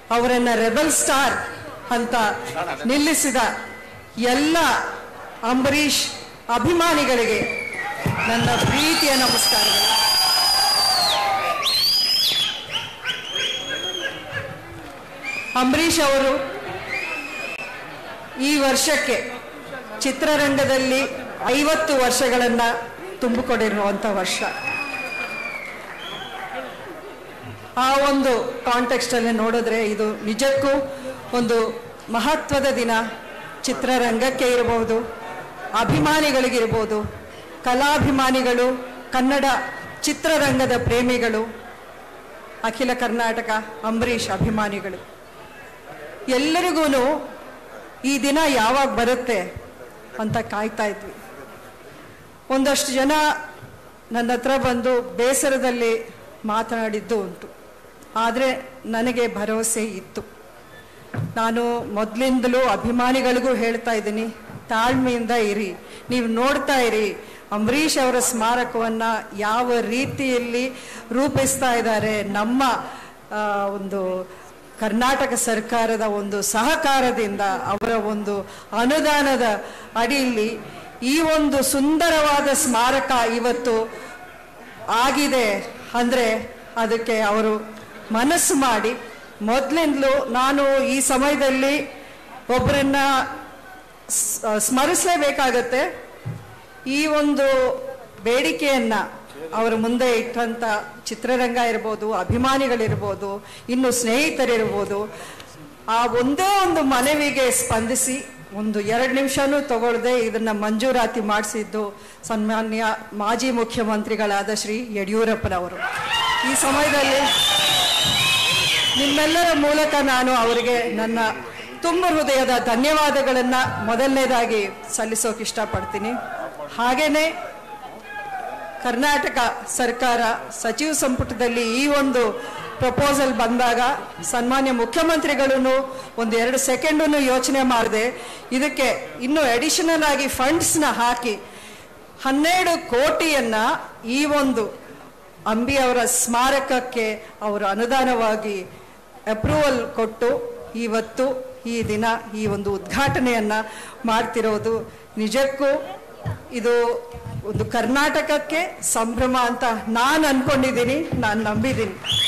ಅವರನ್ನ rebel star ಅಂತ ನಿಲ್ಲಿಸಿದ ಎಲ್ಲ ಅಂಬರೀಷ್ ಅಭಿಮಾನಿಗಳಿಗೆ ನನ್ನ ಪ್ರೀತಿಯ ನಮಸ್ಕಾರಗಳು ಅಂಬರೀಷ್ ಅವರು ಈ ವರ್ಷಕ್ಕೆ ಚಿತ್ರರಂಗದಲ್ಲಿ ಐವತ್ತು ವರ್ಷಗಳನ್ನ ತುಂಬಿಕೊಂಡಿರುವಂಥ ವರ್ಷ ಆ ಒಂದು ಕಾಂಟೆಕ್ಸ್ಟ್ ಅಲ್ಲಿ ನೋಡಿದ್ರೆ ಇದು ನಿಜಕ್ಕೂ ಒಂದು ಮಹತ್ವದ ದಿನ ಚಿತ್ರರಂಗಕ್ಕೆ ಇರಬಹುದು ಅಭಿಮಾನಿಗಳಿಗಿರ್ಬೋದು ಕಲಾಭಿಮಾನಿಗಳು ಕನ್ನಡ ಚಿತ್ರರಂಗದ ಪ್ರೇಮಿಗಳು ಅಖಿಲ ಕರ್ನಾಟಕ ಅಂಬರೀಷ್ ಅಭಿಮಾನಿಗಳು ಎಲ್ಲರಿಗೂ ಈ ದಿನ ಯಾವಾಗ ಬರುತ್ತೆ ಅಂತ ಕಾಯ್ತಾ ಇದ್ವಿ ಒಂದಷ್ಟು ಜನ ನನ್ನ ಹತ್ರ ಬಂದು ಬೇಸರದಲ್ಲಿ ಮಾತನಾಡಿದ್ದು ಉಂಟು ಆದರೆ ನನಗೆ ಭರವಸೆ ಇತ್ತು ನಾನು ಮೊದಲಿಂದಲೂ ಅಭಿಮಾನಿಗಳಿಗೂ ಹೇಳ್ತಾ ಇದ್ದೀನಿ ತಾಳ್ಮೆಯಿಂದ ಇರಿ ನೀವು ನೋಡ್ತಾ ಇರಿ ಅಂಬರೀಷ್ ಅವರ ಸ್ಮಾರಕವನ್ನ ಯಾವ ರೀತಿಯಲ್ಲಿ ರೂಪಿಸ್ತಾ ಇದ್ದಾರೆ ನಮ್ಮ ಆ, ಒಂದು ಕರ್ನಾಟಕ ಸರ್ಕಾರದ ಒಂದು ಸಹಕಾರದಿಂದ ಅವರ ಒಂದು ಅನುದಾನದ ಅಡಿಯಲ್ಲಿ ಈ ಒಂದು ಸುಂದರವಾದ ಸ್ಮಾರಕ ಇವತ್ತು ಆಗಿದೆ ಅಂದರೆ ಅದಕ್ಕೆ ಅವರು ಮನಸ್ಸು ಮಾಡಿ ಮೊದಲಿಂದಲೂ ನಾನು ಈ ಸಮಯದಲ್ಲಿ ಒಬ್ಬರನ್ನ ಸ್- ಸ್ಮರಿಸಲೇಬೇಕಾಗತ್ತೆ ಈ ಒಂದು ಬೇಡಿಕೆಯನ್ನ ಅವರ ಮುಂದೆ ಇಟ್ಟಂತ ಚಿತ್ರರಂಗ ಇರ್ಬೋದು ಅಭಿಮಾನಿಗಳಿರ್ಬೋದು ಇನ್ನು ಸ್ನೇಹಿತರಿರ್ಬೋದು ಆ ಒಂದೇ ಒಂದು ಮನವಿಗೆ ಸ್ಪಂದಿಸಿ ಒಂದು ಎರಡು ನಿಮಿಷನೂ ತಗೊಳ್ಳದೆ ಇದನ್ನ ಮಂಜೂರಾತಿ ಮಾಡಿಸಿದ್ದು ಸನ್ಮಾನ್ಯ ಮಾಜಿ ಮುಖ್ಯಮಂತ್ರಿಗಳಾದ ಶ್ರೀ ಯಡಿಯೂರಪ್ಪನವರು ಈ ಸಮಯದಲ್ಲಿ ನಿಮ್ಮೆಲ್ಲರ ಮೂಲಕ ನಾನು ಅವರಿಗೆ ನನ್ನ ತುಂಬ ಹೃದಯದ ಧನ್ಯವಾದಗಳನ್ನ ಮೊದಲನೇದಾಗಿ ಸಲ್ಲಿಸೋಕೆ ಇಷ್ಟಪಡ್ತೀನಿ ಹಾಗೇನೆ ಕರ್ನಾಟಕ ಸರ್ಕಾರ ಸಚಿವ ಸಂಪುಟದಲ್ಲಿ ಈ ಒಂದು ಪ್ರಪೋಸಲ್ ಬಂದಾಗ ಸನ್ಮಾನ್ಯ ಮುಖ್ಯಮಂತ್ರಿಗಳು ಒಂದು ಎರಡು ಸೆಕೆಂಡನ್ನು ಯೋಚನೆ ಮಾಡದೆ ಇದಕ್ಕೆ ಇನ್ನು ಅಡಿಷನಲ್ ಆಗಿ ಫಂಡ್ಸ್ನ ಹಾಕಿ ಹನ್ನೆರಡು ಕೋಟಿಯನ್ನ ಈ ಒಂದು ಅಂಬಿ ಅವರ ಸ್ಮಾರಕಕ್ಕೆ ಅವರು ಅನುದಾನವಾಗಿ ಅಪ್ರೂವಲ್ ಕೊಟ್ಟು ಇವತ್ತು ಈ ದಿನ ಈ ಒಂದು ಉದ್ಘಾಟನೆಯನ್ನ ಮಾಡ್ತಿರೋದು ನಿಜಕ್ಕೂ ಇದು ಒಂದು ಕರ್ನಾಟಕಕ್ಕೆ ಸಂಭ್ರಮ ಅಂತ ನಾನು ಅನ್ಕೊಂಡಿದ್ದೀನಿ ನಾನು ನಂಬಿದ್ದೀನಿ